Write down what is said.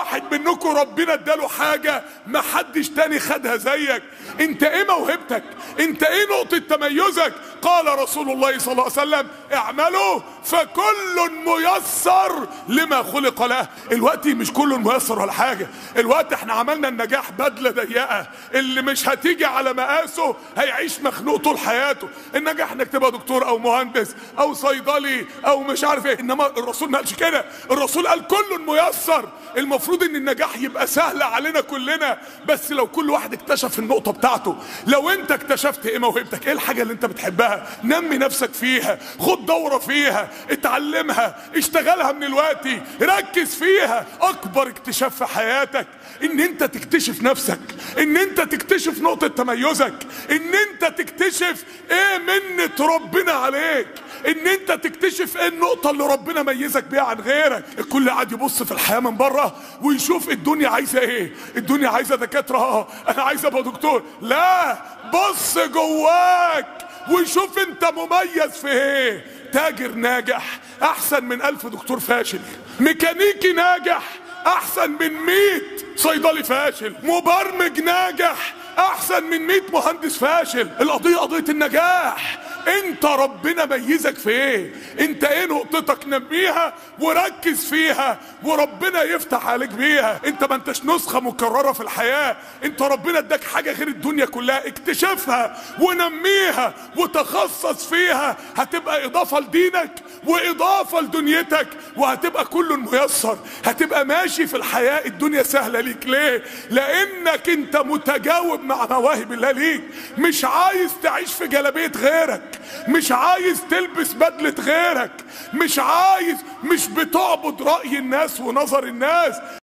واحد منكم ربنا اداله حاجة ما حدش تاني خدها زيك انت ايه موهبتك انت ايه نقطة تميزك قال رسول الله صلى الله عليه وسلم اعملوا فكل ميسر لما خلق له الوقت مش كله ميسر ولا حاجة الوقت احنا عملنا النجاح بدلة ضيقة اللي مش هتيجي على مقاسه هيعيش مخنوق طول حياته النجاح انك تبقى دكتور او مهندس او صيدلي او مش عارف ايه انما الرسول ما قالش كده الرسول قال كل ميسر المفروض ان النجاح يبقى سهل علينا كلنا بس لو كل واحد اكتشف النقطة بتاعته لو انت اكتشفت ايه موهبتك ايه الحاجة اللي انت بتحبها نمي نفسك فيها خد دورة فيها اتعلمها اشتغلها من الوقت ركز فيها اكبر اكتشاف في حياتك ان انت تكتشف نفسك ان انت تكتشف نقطة تميزك ان انت تكتشف ايه منة ربنا عليك ان انت تكتشف ايه النقطة اللي ربنا ميزك بيها عن غيرك الكل قاعد يبص في الحياة من بره ويشوف الدنيا عايزة ايه الدنيا عايزة دكاترة اه انا عايز ابقى دكتور لا بص جواك وشوف انت مميز في ايه تاجر ناجح احسن من الف دكتور فاشل ميكانيكي ناجح احسن من ميت صيدلي فاشل مبرمج ناجح احسن من ميت مهندس فاشل القضية قضية النجاح انت ربنا ميزك في ايه انت ايه نقطتك نميها وركز فيها وربنا يفتح عليك بيها انت ما انتش نسخة مكررة في الحياة انت ربنا اداك حاجة غير الدنيا كلها اكتشفها ونميها وتخصص فيها هتبقى اضافة لدينك واضافة لدنيتك وهتبقى كل ميسر هتبقى ماشي في الحياة الدنيا سهلة ليك ليه لانك انت متجاوب مع مواهب الله ليك مش عايز تعيش في جلبية غيرك مش عايز تلبس بدلة غيرك مش عايز مش بتعبد رأي الناس ونظر الناس